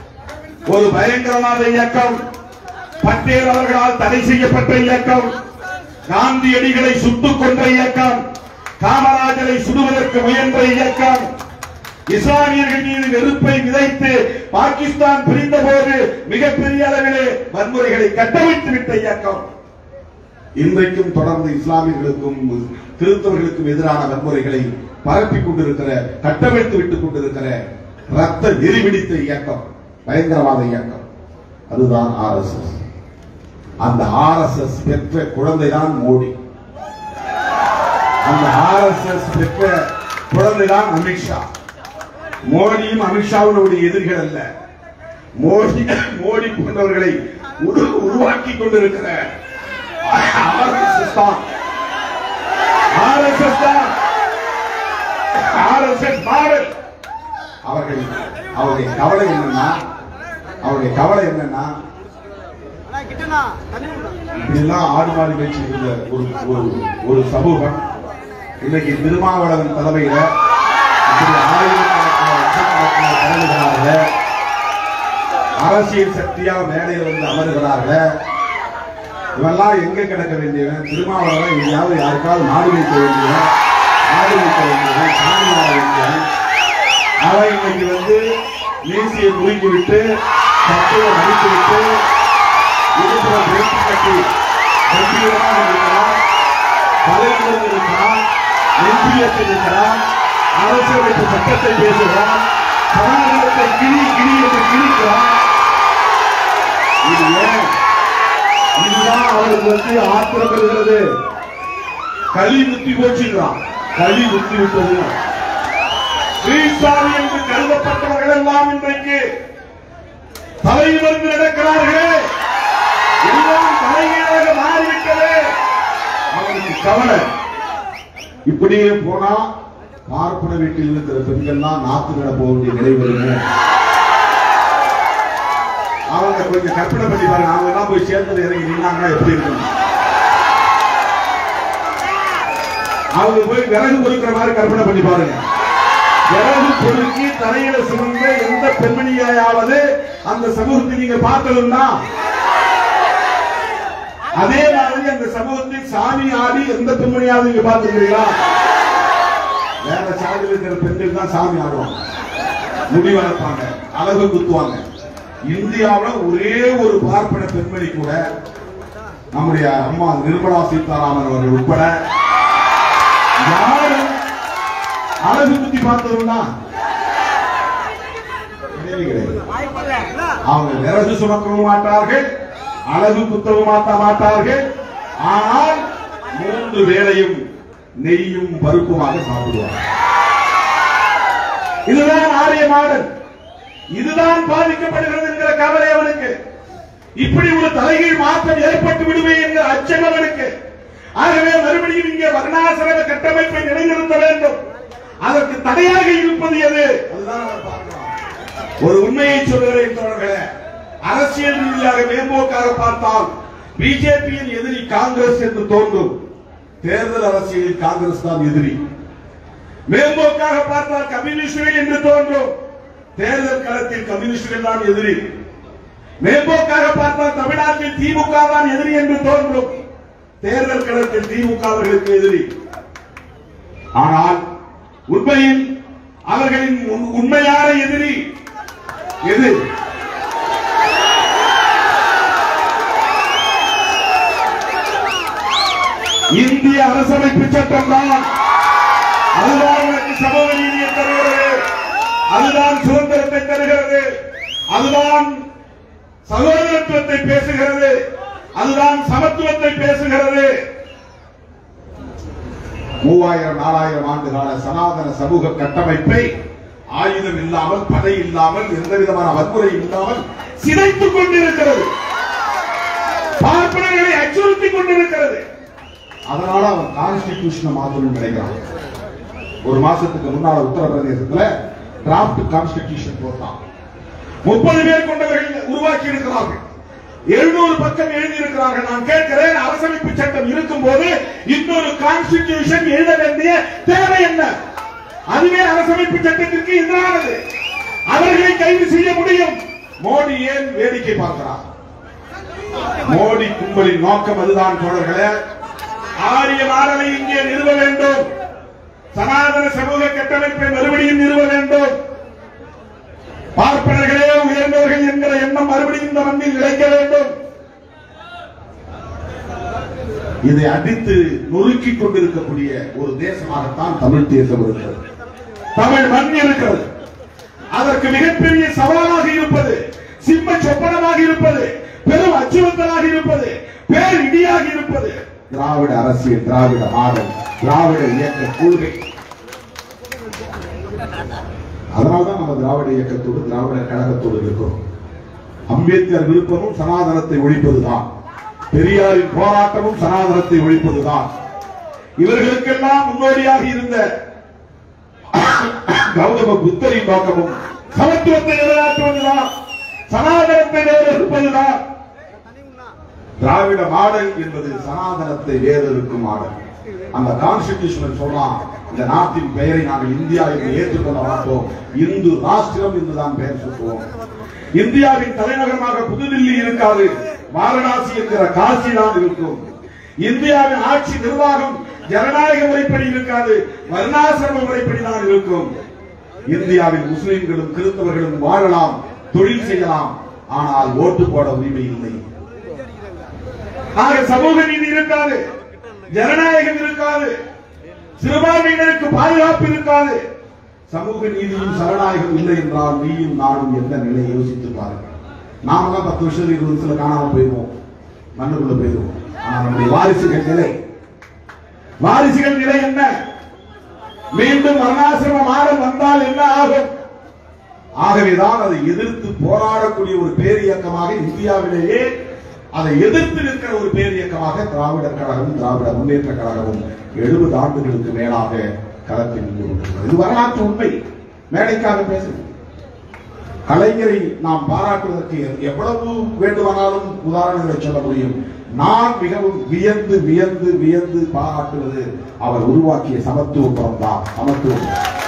ஒரு பயங்கரவாத இயக்கம் பட்டேல் அவர்களால் தடை செய்யப்பட்ட இயக்கம் காந்தியடிகளை சுட்டுக் கொன்ற இயக்கம் காமராஜரை சுடுவதற்கு முயன்ற இயக்கம் இஸ்லாமியர்கள் மீது வெறுப்பை விதைத்து பாகிஸ்தான் பிரிந்த போது மிகப்பெரிய அளவிலே வன்முறைகளை கட்டமைத்து விட்ட இயக்கம் இன்றைக்கும் தொடர்ந்து இஸ்லாமியர்களுக்கும் கிறிஸ்தவர்களுக்கும் எதிரான வன்முறைகளை பரப்பிக் கொண்டிருக்கிற கட்டமைத்து விட்டுக் கொண்டிருக்கிற ரத்த வெறி பிடித்த இயக்கம் பயங்கரவாத இயக்கம் அதுதான் ஆர்எஸ்எஸ் அந்த ஆர்எஸ்எஸ் பெற்ற குழந்தைதான் மோடி அந்த ஆர்எஸ்எஸ் பெற்ற குழந்தைதான் அமித்ஷா மோடியும் அமித்ஷாவுடைய எதிரிகள் அல்ல மோடி மோடி போன்றவர்களை உரு- உருவாக்கி கொண்டிருக்கிற ஆர்எஸ்எஸ் தான் ஆர்எஸ்எஸ் தான் ஆர்எஸ்எஸ் மாடல் அவர்கள் அவருடைய கவலை என்னன்னா அவருடைய கவலை என்னன்னா இதெல்லாம் ஆடு மாடு மேய்ச்சி இருந்த ஒரு ஒரு ஒரு சமூகம் இன்னைக்கு திருமாவளவன் தலைமையில இப்படி ஆயிரக்கணக்கான லட்சக்கணக்கான தலைவர்களாக அரசியல் சக்தியா மேடையில் வந்து அமருகிறார்கள் இவெல்லாம் எங்க கிடக்க வேண்டியவன் திருமாவளவன் எங்கேயாவது யாருக்காவது நாடு வைக்க வேண்டியவன் நாடு வைக்க வேண்டியவன் சாமி வாழ வேண்டியவன் அவன் இன்னைக்கு வந்து மீசியை முறுக்கி விட்டு சட்டையை மடித்து விட்டு இருக்கிற வேட்டி கட்டி கம்பீரமாக இருக்கிறார் தலைவர் இருக்கிறார் எம்பிஎஸ் இருக்கிறார் அரசியலமைப்பு சட்டத்தை பேசுகிறார் சனாதனத்தை கிளி கிளி என்று கிழிக்கிறார் இது ஏன் இதுதான் அவருக்கு வந்து ஆத்திரம் வருகிறது களி முத்தி போச்சுங்கிறான் களி முத்தி விட்டது ஸ்ரீசாமி என்று கருதப்பட்டவர்கள் எல்லாம் இன்றைக்கு தலைவர்கள் நடக்கிறார்களே எல்லாம் தலைகீழாக மாறிவிட்டது அவனுக்கு கவலை இப்படியே போனா பார்ப்பன வீட்டில் இருக்கிற பெண்கள்லாம் நாத்து நட போக வேண்டிய நிலை வருங்க அவங்க கொஞ்சம் கற்பனை பண்ணி பாருங்க அவங்க எல்லாம் போய் சேர்ந்தது இறங்கி நின்னாங்கன்னா எப்படி இருக்கும் அவங்க போய் விறகு பொறுக்கிற மாதிரி கற்பனை பண்ணி பாருங்க விறகு பொறுக்கி தலையில சுமந்த எந்த பெண்மணியாவது அந்த சமூகத்தை நீங்க பார்த்ததுன்னா அதே மாதிரி அந்த சமூகத்தில் சாமி ஆடி எந்த பெண்மணியாவது நீங்க பார்த்திருக்கிறீங்களா வேற சாதியில் இருக்கிற பெண்கள் தான் சாமி ஆடுவாங்க முடி வளர்ப்பாங்க அழகு குத்துவாங்க இந்தியாவுல ஒரே ஒரு பார்ப்பன பெண்மணி கூட நம்முடைய அம்மா நிர்மலா சீதாராமன் அவர்கள் உட்பட யாரும் அழகு குத்தி பார்த்ததுன்னா கிடையவே கிடையாது அவங்க விறகு சுமக்கவும் மாட்டார்கள் அழகு குத்தவும் மாட்ட மாட்டார்கள் ஆனால் மூன்று வேளையும் நெய்யும் பருப்புமாக சாப்பிடுவார்கள் இதுதான் ஆரிய மாடல் இதுதான் பாதிக்கப்படுகிறது என்கிற கவலை அவனுக்கு இப்படி ஒரு தலைகீழ் மாற்றம் ஏற்பட்டு விடுமே என்கிற அச்சம் அவனுக்கு ஆகவே மறுபடியும் இங்கே வர்ணாசிரம கட்டமைப்பை நிலைநிறுத்த வேண்டும் அதற்கு தடையாக இருப்பது எது அதுதான் அவர் பார்க்கிறார். ஒரு உண்மையை சொல்கிறேன் தோழர்களே அரசியல் ரீதியாக மேம்போக்காக பார்த்தால் பிஜேபியின் எதிரி காங்கிரஸ் என்று தோன்றும் தேர்தல் அரசியலில் காங்கிரஸ் தான் எதிரி மேம்போக்காக பார்த்தால் கம்யூனிஸ்டுகள் என்று தோன்றும் தேர்தல் களத்தில் கம்யூனிஸ்டுகள் தான் எதிரி மேம்போக்காக பார்த்தால் தமிழ்நாட்டில் திமுக தான் எதிரி என்று தோன்றும் தேர்தல் களத்தில் திமுக அவர்களுக்கு எதிரி ஆனால் உண்மையில் அவர்களின் உண்- உண்மையான எதிரி எது இந்திய அரசமைப்பு சட்டம் தான் அதுதான் உனக்கு சமூக நீதியை தருகிறது அதுதான் சுதந்திரத்தை தருகிறது அதுதான் சகோதரத்துவத்தை பேசுகிறது அதுதான் சமத்துவத்தை பேசுகிறது மூவாயிரம் நாலாயிரம் ஆண்டு கால சனாதன சமூக கட்டமைப்பை ஆயுதம் இல்லாமல் படை இல்லாமல் எந்த விதமான வன்முறை இல்லாமல் சிதைத்துக் கொண்டிருக்கிறது பார்ப்பனர்களை அச்சுறுத்திக் கொண்டிருக்கிறது அதனால அவன் கான்ஸ்டிடியூஷனை மாத்தணும்னு நினைக்கிறான் ஒரு மாசத்துக்கு முன்னால உத்தரப்பிரதேசத்துல டிராப்ட் கான்ஸ்டிடியூஷன் போட்டான் முப்பது பேர் கொண்டவர்கள் உருவாக்கி இருக்கிறார்கள் எழுநூறு பக்கம் எழுதி இருக்கிறார்கள் நான் கேட்கிறேன் அரசமைப்பு சட்டம் இருக்கும் போது இன்னொரு கான்ஸ்டிடியூஷன் எழுத வேண்டிய தேவை என்ன அதுவே அரசமைப்பு சட்டத்திற்கு எதிரானது அவர்களை கைது செய்ய முடியும் மோடி ஏன் வேடிக்கை பார்க்கிறார் மோடி கும்பலின் நோக்கம் அதுதான் தோழர்களே ஆரிய மாடலை இங்கே நிறுவ வேண்டும் சனாதன சமூக கட்டமைப்பை மறுபடியும் நிறுவ வேண்டும் பார்ப்பனர்களே உயர்ந்தவர்கள் என்கிற எண்ணம் மறுபடியும் இந்த மண்ணில் நிலைக்க வேண்டும் இதை அடித்து நொறுக்கிக் கொண்டிருக்கக்கூடிய ஒரு தேசமாகத்தான் தமிழ் தேசம் இருக்கிறது தமிழ் மண் இருக்கிறது அதற்கு மிகப்பெரிய சவாலாக இருப்பது சிம்ம சொப்பனமாக இருப்பது பெரும் அச்சுறுத்தலாக இருப்பது பேர் இடியாக இருப்பது திராவிட அரசியல் திராவிட மாடல் திராவிட இயக்க கொள்கை அதனால்தான் நம்ம திராவிட இயக்கத்தோடு திராவிட கழகத்தோடு இருக்கிறோம் அம்பேத்கர் விருப்பமும் சனாதனத்தை ஒழிப்பதுதான் பெரியாரின் போராட்டமும் சனாதனத்தை ஒழிப்பதுதான் இவர்களுக்கெல்லாம் முன்னோடியாக இருந்த கௌதம புத்தரின் நோக்கமும் சமத்துவத்தை நிலைநாட்டுவதுதான் சனாதனத்தை வேறறுப்பதுதான் திராவிட மாடல் என்பது சனாதனத்தை வேறறுக்கும் மாடல் அந்த கான்ஸ்டிடியூஷன் சொல்லலாம் இந்த நாட்டின் பெயரை நாங்கள் இந்தியா என்று ஏற்றுக்கொள்ள மாட்டோம் இந்து ராஷ்டிரம் என்றுதான் பெயர் சொல்லுவோம் இந்தியாவின் தலைநகரமாக புதுதில்லி இருக்காது வாரணாசி என்கிற காசி தான் இருக்கும் இந்தியாவின் ஆட்சி நிர்வாகம் ஜனநாயக முறைப்படி இருக்காது வர்ணாசிரம முறைப்படி தான் இருக்கும் இந்தியாவில் முஸ்லிம்களும் கிறிஸ்தவர்களும் வாழலாம் தொழில் செய்யலாம் ஆனால் ஓட்டு போட உரிமை இல்லை ஆக சமூக நீதி இருக்காது ஜனநாயகம் இருக்காது சிறுபான்மையினருக்கு பாதுகாப்பு இருக்காது சமூக நீதியும் சரணாயகம் இல்லை என்றால் நீயும் நானும் எந்த நிலையை யோசித்து பாருங்க நாமெல்லாம் பத்து வருஷம் இருபது வருஷத்துல காணாம போயிருவோம் மண்ணுக்குள்ள போயிருவோம் ஆனா நம்முடைய வாரிசுகள் நிலை வாரிசுகள் நிலை என்ன மீண்டும் வர்ணாசிரம மாடல் வந்தால் என்ன ஆகும் ஆகவேதான் அதை எதிர்த்து போராடக்கூடிய ஒரு பேரியக்கமாக இந்தியாவிலேயே அதை எதிர்த்து நிற்கிற ஒரு பேரியக்கமாக திராவிடர் கழகம் திராவிட முன்னேற்ற கழகமும் எழுபது ஆண்டுகளுக்கு மேலாக களத்தில் நின்று கொண்டிருக்கிறது. இது வரலாற்று உண்மை மேடைக்காக பேசுது கலைஞரை நாம் பாராட்டுவதற்கு எவ்வளவு வேண்டுமானாலும் உதாரணங்களை சொல்ல முடியும் நான் மிகவும் வியந்து வியந்து வியந்து பாராட்டுவது அவர் உருவாக்கிய சமத்துவபுரம் தான் சமத்துவம்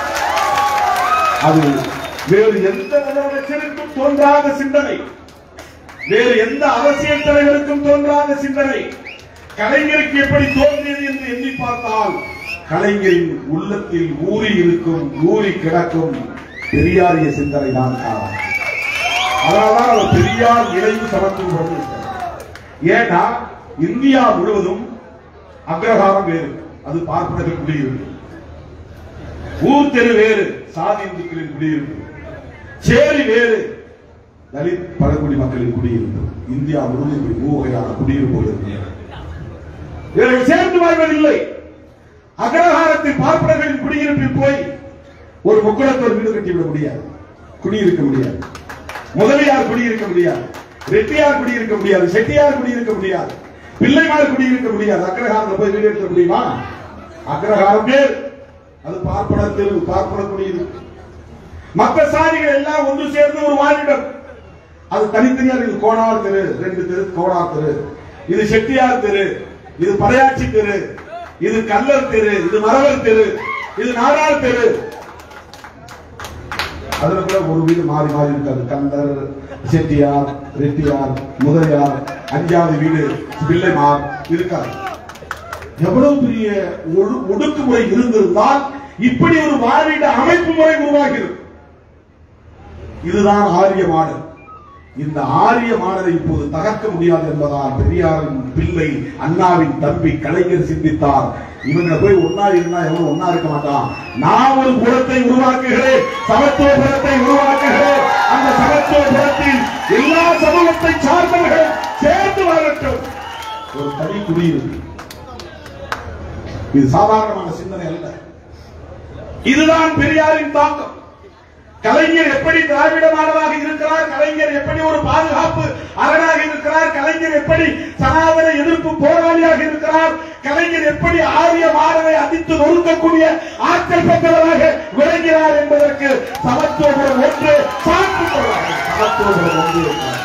அது வேறு எந்த முதலமைச்சருக்கும் தோன்றாத சிந்தனை வேறு எந்த அரசியல் தலைவருக்கும் தோன்றாத சிந்தனை கலைஞருக்கு எப்படி தோன்றியது என்று எண்ணி பார்த்தால் கலைஞரின் உள்ளத்தில் ஊறி இருக்கும் ஊறி கிடக்கும் பெரியாரிய சிந்தனை தான் காரணம் அதனால்தான் அவர் பெரியார் இணைவு சமத்துவம் ஏன்னா இந்தியா முழுவதும் அக்ரஹாரம் வேறு அது பார்ப்பனர்கள் குடியிருக்கு ஊர் தெரு வேறு சாதி இந்துக்களின் குடியிருப்பு சேரி வேறு தலித் பழங்குடி மக்களின் குடியிருப்பு இந்தியா முழுவதும் இப்படி மூவகையான குடியிருப்புகள் இருக்கு இவர்கள் சேர்ந்து வாழ்வதில்லை அக்ரஹாரத்தில் பார்ப்பனர்களின் குடியிருப்பில் போய் ஒரு முக்குளத்தோர் வீடு கட்டிவிட முடியாது குடியிருக்க முடியாது முதலியார் குடியிருக்க முடியாது ரெட்டியார் குடியிருக்க முடியாது செட்டியார் குடியிருக்க முடியாது பிள்ளைமார் குடியிருக்க முடியாது அக்ரஹாரத்தில் போய் வீடு எடுக்க முடியுமா அக்ரஹாரம் பேர் அது பார்ப்பன தெரு பார்ப்பன குடியிருப்பு மற்ற சாதிகள் எல்லாம் ஒன்று சேர்ந்து ஒரு வாழிடம் அது தனித்தனியாக இது கோணார் தெரு ரெண்டு தெரு கோணார் தெரு இது செட்டியார் தெரு இது படையாச்சி தெரு இது கல்லர் தெரு இது மரவர் தெரு இது நாடார் தெரு அதுல கூட ஒரு வீடு மாறி மாறி இருக்காது கந்தர் செட்டியார் ரெட்டியார் முதலியார் அஞ்சாவது வீடு பிள்ளைமார் இருக்காது எவ்வளவு பெரிய ஒடு- ஒடுக்குமுறை இருந்திருந்தால் இப்படி ஒரு வாழிட அமைப்பு முறை உருவாகிறது இதுதான் ஆரிய மாடல் இந்த ஆரிய மாடலை இப்போது தகர்க்க முடியாது என்பதால் பெரியாரின் பிள்ளை அண்ணாவின் தம்பி கலைஞர் சிந்தித்தார் இவங்க போய் ஒன்னா இருந்தா எவனும் ஒன்னா இருக்க மாட்டான் நான் ஒரு புறத்தை உருவாக்குகிறேன் சமத்துவ புறத்தை உருவாக்குகிறேன் அந்த சமத்துவ புறத்தில் எல்லா சமூகத்தை சார்ந்தவர்கள் சேர்ந்து வாழட்டும் ஒரு தனி குடியிருக்கு இது சாதாரணமான சிந்தனை அல்ல இதுதான் பெரியாரின் தாக்கம் கலைஞர் எப்படி திராவிட மாடலாக இருக்கிறார் கலைஞர் எப்படி ஒரு பாதுகாப்பு அரணாக இருக்கிறார் கலைஞர் எப்படி சனாதன எதிர்ப்பு போராளியாக இருக்கிறார் கலைஞர் எப்படி ஆரிய மாடலை அடித்து நொறுக்கக்கூடிய ஆற்றல் பெற்றவராக விளங்கிறார் என்பதற்கு சமத்துவபுரம் ஒன்று சான்று கொள்வார்கள் சமத்துவபுரம் ஒன்று இருக்கிறார்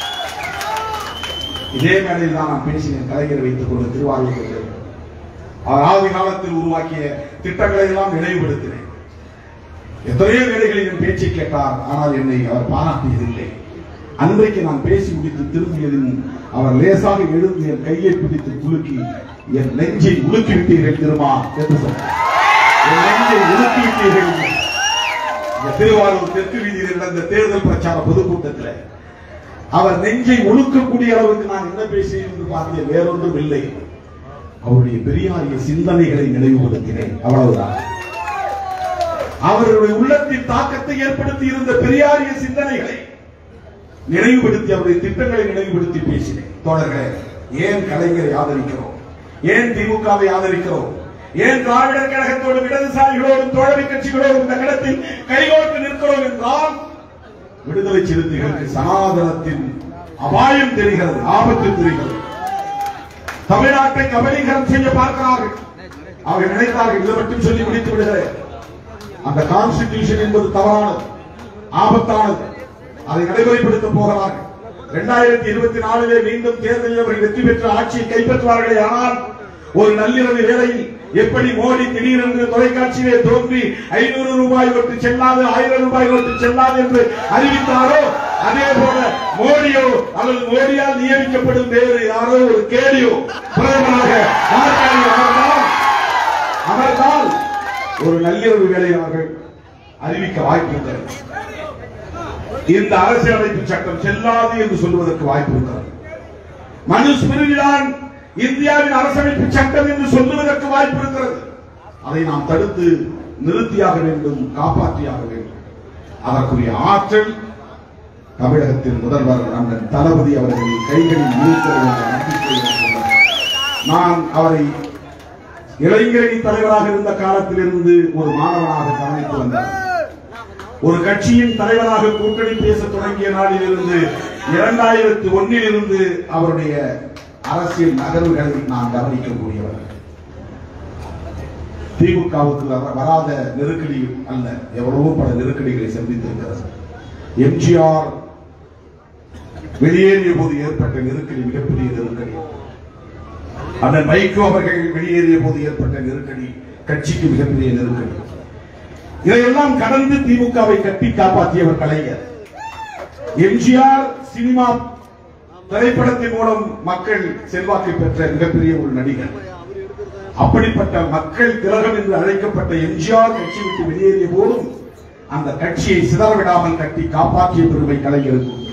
இதே மேடையில் தான் நான் பேசினேன் கலைஞர் வைத்துக் கொண்டு திருவாரூர் அவர் ஆதி காலத்தில் உருவாக்கிய திட்டங்களை எல்லாம் நினைவுபடுத்தினேன் எத்தனையோ வேலைகளில் என் பேச்சை கேட்டார் ஆனால் என்னை அவர் பாராட்டியதில்லை அன்றைக்கு நான் பேசி முடித்து திரும்பியதின் அவர் லேசாக எழுந்து என் கையை பிடித்து குலுக்கி என் நெஞ்சை உலுக்கி விட்டீர்கள் திருமா என்று சொன்னார் என் நெஞ்சை உலுக்கி விட்டீர்கள் இந்த திருவாரூர் தெற்கு வீதியில் நடந்த தேர்தல் பிரச்சார பொதுக்கூட்டத்தில் அவர் நெஞ்சை ஒழுக்கக்கூடிய அளவுக்கு நான் என்ன பேசினேன் என்று பார்த்தேன் வேறொன்றும் இல்லை அவருடைய பெரியாரிய சிந்தனைகளை நினைவுபடுத்தினேன் அவ்வளவுதான் அவருடைய உள்ளத்தில் தாக்கத்தை ஏற்படுத்தி இருந்த பெரியாரிய சிந்தனைகளை நினைவுபடுத்தி அவருடைய திட்டங்களை நினைவுபடுத்தி பேசினேன் தோழர்களே ஏன் கலைஞரை ஆதரிக்கிறோம் ஏன் திமுகவை ஆதரிக்கிறோம் ஏன் திராவிடர் கழகத்தோடும் இடதுசாரிகளோடும் தோழமை கட்சிகளோடும் இந்த கடத்தில் கைகோர்த்து நிற்கிறோம் என்றால் விடுதலை சிறுத்தைகளுக்கு சனாதனத்தின் அபாயம் தெரிகிறது ஆபத்து தெரிகிறது தமிழ்நாட்டை கபலீகரம் செய்ய பார்க்கிறார்கள் அவர்கள் நினைத்தார்கள் இதை மட்டும் சொல்லி முடித்து விடுகிறேன் அந்த கான்ஸ்டிடியூஷன் என்பது தவறானது ஆபத்தானது அதை நடைமுறைப்படுத்த போகிறார்கள் இரண்டாயிரத்தி இருபத்தி நாலிலே மீண்டும் தேர்தலில் அவர்கள் வெற்றி பெற்று ஆட்சியை கைப்பற்றுவார்களே ஆனால் ஒரு நள்ளிரவு வேளையில் எப்படி மோடி திடீரென்று தொலைக்காட்சியிலே தோன்றி ஐநூறு ரூபாய் நோட்டு செல்லாது ஆயிரம் ரூபாய் நோட்டு செல்லாது என்று அறிவித்தாரோ அதே போல மோடியோ அல்லது மோடியால் நியமிக்கப்படும் வேறு யாரோ ஒரு கேடியோ பிரதமராக நாற்காலியில் அமர்ந்தால் அமர்ந்தால் ஒரு நள்ளிரவு வேலை அவர்கள் அறிவிக்க வாய்ப்பு இந்த அரசியலமைப்பு சட்டம் செல்லாது என்று சொல்வதற்கு வாய்ப்பு இருக்கிறது மனுஸ்மிருதிதான் இந்தியாவின் அரசமைப்பு சட்டம் என்று சொல்லுவதற்கு வாய்ப்பு இருக்கிறது அதை நாம் தடுத்து நிறுத்தியாக வேண்டும் காப்பாற்றியாக வேண்டும் அதற்குரிய ஆற்றல் தமிழகத்தின் முதல்வர் அண்ணன் தளபதி அவர்களின் கைகளில் இருக்கிறது என்ற நம்பிக்கை எனக்கு உள்ளது. நான் அவரை இளைஞரணி தலைவராக இருந்த காலத்திலிருந்து ஒரு மாணவனாக கவனித்து வந்தார் ஒரு கட்சியின் தலைவராக கூட்டணி பேச தொடங்கிய நாளிலிருந்து இரண்டாயிரத்தி ஒன்னில் இருந்து அவருடைய அரசியல் நகர்வுகளை நான் கவனிக்கக்கூடியவர் திமுகவுக்கு வர- வராத நெருக்கடி அல்ல எவ்வளவோ பல நெருக்கடிகளை சந்தித்திருக்கிறது எம்ஜிஆர் வெளியேறிய போது ஏற்பட்ட நெருக்கடி மிகப்பெரிய நெருக்கடி அண்ணன் வைகோ அவர்கள் வெளியேறிய போது ஏற்பட்ட நெருக்கடி கட்சிக்கு மிகப்பெரிய நெருக்கடி இதையெல்லாம் கடந்து திமுகவை கட்டி காப்பாற்றியவர் கலைஞர் எம்ஜிஆர் சினிமா திரைப்படத்தின் மூலம் மக்கள் செல்வாக்கை பெற்ற மிகப்பெரிய ஒரு நடிகர் அப்படிப்பட்ட மக்கள் திலகம் என்று அழைக்கப்பட்ட எம்ஜிஆர் கட்சி விட்டு வெளியேறிய போதும் அந்த கட்சியை சிதறவிடாமல் கட்டி காப்பாற்றிய பெருமை கலைஞருக்கு உண்டு.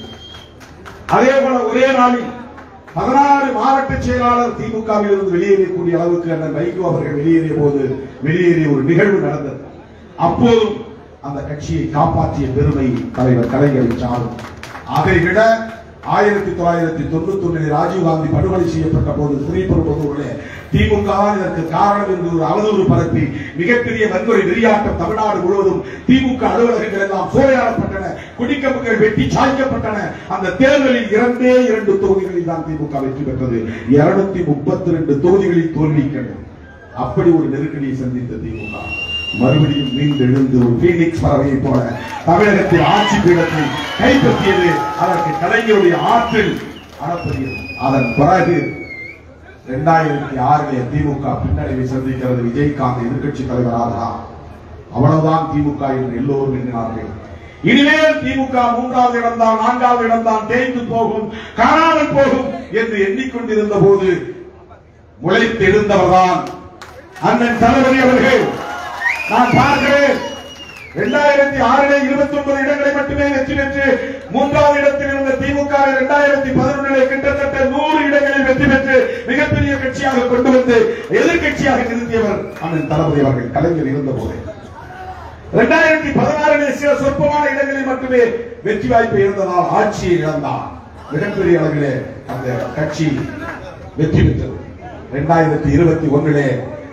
அதே போல ஒரே நாளில் பதினாறு மாவட்ட செயலாளர் திமுகவில் இருந்து வெளியேறக்கூடிய அளவுக்கு அண்ணன் வைகோ அவர்கள் வெளியேறிய போது வெளியேறிய ஒரு நிகழ்வு நடந்தது அப்போதும் அந்த கட்சியை காப்பாற்றிய பெருமை தலைவர் கலைஞரை சாரும் அதை விட ஆயிரத்தி தொள்ளாயிரத்தி தொண்ணூத்தி ஒன்றில் ராஜீவ்காந்தி படுகொலை செய்யப்பட்ட போது ஸ்ரீபெரும்புதூரிலே திமுக தான் இதற்கு காரணம் என்று ஒரு அவதூறு பரப்பி மிகப்பெரிய வன்முறை வெறியாட்டம் தமிழ்நாடு முழுவதும் திமுக அலுவலகங்கள் எல்லாம் சூறையாடப்பட்டன குடிக்கம்புகள் வெட்டி சாய்க்கப்பட்டன அந்த தேர்தலில் இரண்டே இரண்டு தொகுதிகளில் தான் திமுக வெற்றி பெற்றது இருநூத்தி முப்பத்தி ரெண்டு தொகுதிகளில் தோல்வி கண்டது அப்படி ஒரு நெருக்கடியை சந்தித்த திமுக மறுபடியும் மீண்டு எழுந்து ஒரு பீனிக்ஸ் பறவையை போல தமிழகத்தில் ஆட்சி பீடத்தை கைப்பற்றியது அதற்கு கலைஞருடைய ஆற்றல் அளப்பரியது அதன் பிறகு இரண்டாயிரத்தி ஆறிலே திமுக பின்னடைவை சந்திக்கிறது விஜயகாந்த் எதிர்க்கட்சி தலைவர் ஆகிறார் அவ்வளவுதான் திமுக என்று எல்லோரும் எண்ணினார்கள் இனிமேல் திமுக மூன்றாவது இடம்தான் நான்காவது இடம்தான் தேய்ந்து போகும் காணாமல் போகும் என்று எண்ணிக்கொண்டிருந்த போது முளைத்து எழுந்தவர்தான் அண்ணன் தளபதி அவர்கள் நான் பார்க்கிறேன் இரண்டாயிரத்தி ஆறிலே இருபத்தி ஒன்பது இடங்களை மட்டுமே வெற்றி பெற்று மூன்றாவது இடத்தில் இருந்த திமுக இரண்டாயிரத்தி பதினொன்றிலே கிட்டத்தட்ட நூறு இடங்களில் வெற்றி பெற்று மிகப்பெரிய கட்சியாக கொண்டு வந்து எதிர்க்கட்சியாக நிறுத்தியவர் அண்ணன் தளபதி அவர்கள் கலைஞர் இருந்த போதே இரண்டாயிரத்தி பதினாறிலே சில சொற்பமான இடங்களில் மட்டுமே வெற்றி வாய்ப்பு இருந்ததால் ஆட்சியை இழந்தார் மிகப்பெரிய அளவிலே அந்த கட்சி வெற்றி பெற்றது இரண்டாயிரத்தி இருபத்தி ஒன்றிலே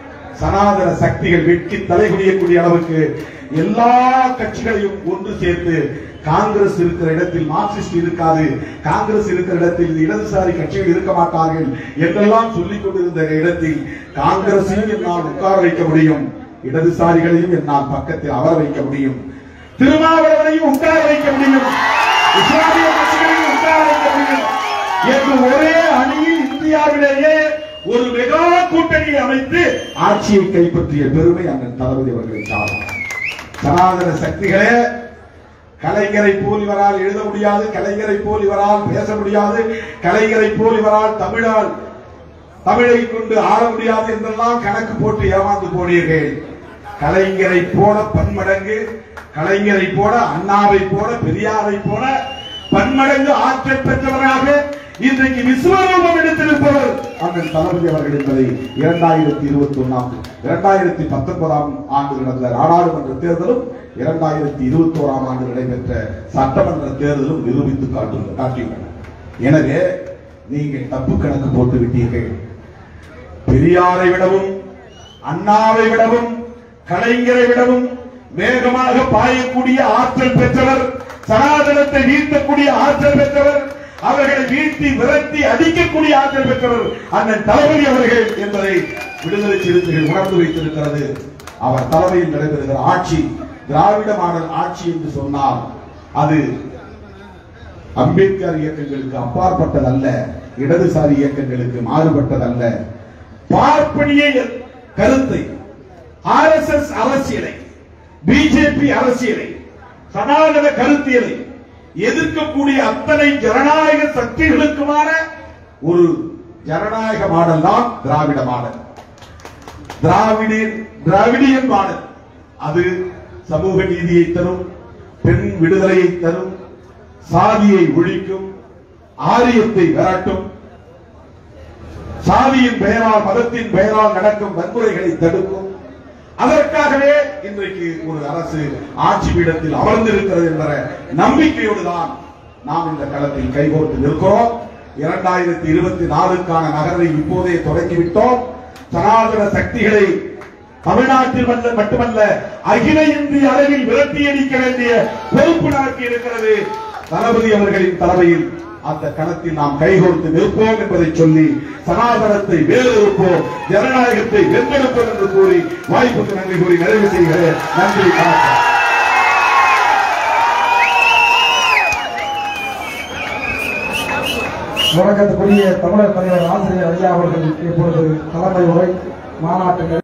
சனாதன சக்திகள் வெட்கி தலைகுனியக்கூடிய அளவுக்கு எல்லா கட்சிகளையும் ஒன்று சேர்த்து காங்கிரஸ் இருக்கிற இடத்தில் மார்க்சிஸ்ட் இருக்காது காங்கிரஸ் இருக்கிற இடத்தில் இந்த இடதுசாரி கட்சிகள் இருக்க மாட்டார்கள் என்றெல்லாம் சொல்லிக் கொண்டிருந்த இடத்தில் காங்கிரஸையும் என்னால் உட்கார வைக்க முடியும் இடதுசாரிகளையும் என்னால் பக்கத்தில் அமர வைக்க முடியும் திருமாவளவனையும் உட்கார வைக்க முடியும் இஸ்லாமிய கட்சிகளையும் உட்கார வைக்க முடியும் என்று ஒரே அணியில் இந்தியாவிலேயே ஒரு மெகா கூட்டணியை அமைத்து ஆட்சியை கைப்பற்றிய பெருமை அண்ணன் தளபதி அவர்களை சாரும் சனாதன சக்திகளே கலைஞரை போல் இவரால் எழுத முடியாது கலைஞரை போல் இவரால் பேச முடியாது கலைஞரை போல் இவரால் தமிழால் தமிழை கொண்டு ஆள முடியாது என்றெல்லாம் கணக்கு போட்டு ஏமாந்து போனீர்கள் கலைஞரை போல பன்மடங்கு கலைஞரை போல அண்ணாவை போல பெரியாரை போல பன்மடங்கு ஆற்றல் பெற்றவராக இன்றைக்கு விஸ்வரூபம் எடுத்திருப்பவர் அண்ணன் தளபதி அவர்கள் என்பதை இரண்டாயிரத்தி இருபத்தி ஒன்னாம் இரண்டாயிரத்தி பத்தொன்பதாம் ஆண்டு நடந்த நாடாளுமன்ற தேர்தலும் இரண்டாயிரத்தி இருபத்தி ஓராம் ஆண்டு நடைபெற்ற சட்டமன்ற தேர்தலும் நிரூபித்து காட்டு காட்டியுள்ளன எனவே நீங்கள் தப்பு கணக்கு போட்டு விட்டீர்கள் பெரியாரை விடவும் அண்ணாவை விடவும் கலைஞரை விடவும் வேகமாக பாயக்கூடிய ஆற்றல் பெற்றவர் சனாதனத்தை வீழ்த்தக்கூடிய ஆற்றல் பெற்றவர் அவர்களை வீழ்த்தி விரட்டி அடிக்கக்கூடிய ஆற்றல் பெற்றவர் அண்ணன் தளபதி அவர்கள் என்பதை விடுதலை சிறுத்தைகள் உணர்ந்து வைத்திருக்கிறது அவர் தலைமையில் நடைபெறுகிற ஆட்சி திராவிட மாடல் ஆட்சி என்று சொன்னால் அது அம்பேத்கர் இயக்கங்களுக்கு அப்பாற்பட்டதல்ல இடதுசாரி இயக்கங்களுக்கு மாறுபட்டதல்ல பார்ப்பனிய கருத்தை ஆர் எஸ் எஸ் அரசியலை பிஜேபி அரசியலை சனாதன கருத்தியலை எதிர்க்கக்கூடிய அத்தனை ஜனநாயக சக்திகளுக்குமான ஒரு ஜனநாயக மாடல் தான் திராவிட மாடல் திராவிடியன் திராவிடியன் மாடல் அது சமூக நீதியை தரும் பெண் விடுதலையை தரும் சாதியை ஒழிக்கும் ஆரியத்தை விரட்டும் சாதியின் பெயரால் மதத்தின் பெயரால் நடக்கும் வன்முறைகளை தடுக்கும் அதற்காகவே இன்றைக்கு ஒரு அரசு ஆட்சி பீடத்தில் அமர்ந்திருக்கிறது என்ற நம்பிக்கையோடு தான் நாம் இந்த களத்தில் கைகோர்த்து நிற்கிறோம் இரண்டாயிரத்தி இருபத்தி நாலுக்கான நகரை இப்போதே தொடங்கிவிட்டோம் சனாதன சக்திகளை தமிழ்நாட்டில் மட்டும் மட்டுமல்ல அகில இந்திய அளவில் விரட்டியடிக்க வேண்டிய பொறுப்பு நமக்கு இருக்கிறது தளபதி அவர்களின் தலைமையில் அந்த களத்தில் நாம் கைகோர்த்து நிற்போம் என்பதை சொல்லி சனாதனத்தை வேறொருப்போம் ஜனநாயகத்தை வென்றெடுப்போம் என்று கூறி வாய்ப்புக்கு நன்றி கூறி நிறைவு செய்கிறேன் நன்றி வணக்கம் வணக்கத்துக்குரிய தமிழர் தலைவர் ஆசிரியர் ஐயா அவர்கள் இப்பொழுது தலைமை உரை மாநாட்டில்